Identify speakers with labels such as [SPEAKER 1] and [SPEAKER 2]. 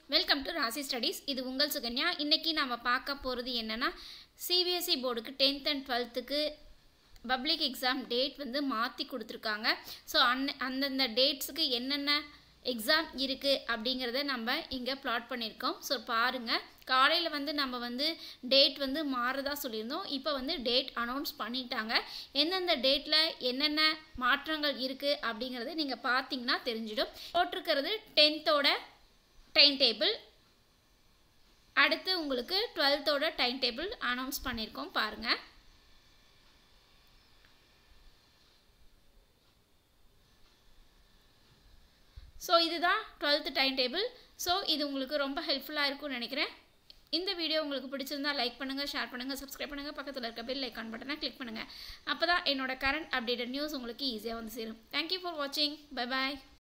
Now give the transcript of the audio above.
[SPEAKER 1] welcome to ராசி studies இது உங்கள் சுகன்யா இன்றைக்கி நம்ம பார்க்க போகிறது என்னென்னா சிபிஎஸ்சி போர்டுக்கு டென்த் அண்ட் டுவெல்த்துக்கு பப்ளிக் எக்ஸாம் டேட் வந்து மாற்றி கொடுத்துருக்காங்க ஸோ அந் அந்தந்த டேட்ஸுக்கு என்னென்ன எக்ஸாம் இருக்குது அப்படிங்கிறத நம்ம இங்கே ப்ளாட் பண்ணியிருக்கோம் ஸோ பாருங்கள் காலையில் வந்து நம்ம வந்து டேட் வந்து மாறுதா சொல்லியிருந்தோம் இப்போ வந்து டேட் அனௌன்ஸ் பண்ணிட்டாங்க எந்தெந்த டேட்டில் என்னென்ன மாற்றங்கள் இருக்குது அப்படிங்கிறத நீங்கள் பார்த்தீங்கன்னா தெரிஞ்சிடும் போட்டிருக்கிறது டென்த்தோட டைம் டேபிள் அடுத்து உங்களுக்கு டுவெல்த்தோட டைம் டேபிள் அனௌன்ஸ் பண்ணியிருக்கோம் பாருங்கள் ஸோ இதுதான் டுவெல்த்து டைம் டேபிள் ஸோ இது உங்களுக்கு ரொம்ப ஹெல்ப்ஃபுல்லாக இருக்கும்னு நினைக்கிறேன் இந்த வீடியோ உங்களுக்கு பிடிச்சிருந்தா லைக் பண்ணுங்கள் ஷேர் பண்ணுங்கள் சப்ஸ்கிரைப் பண்ணுங்கள் பக்கத்தில் இருக்க பெல் ஐக்கான் பட்டனை கிளிக் பண்ணுங்கள் அப்போ தான் என்னோட கரண்ட் அப்டேட்டட் நியூஸ் உங்களுக்கு ஈஸியாக வந்து சேரும் தேங்க்யூ ஃபார் வாட்சிங் பை பாய்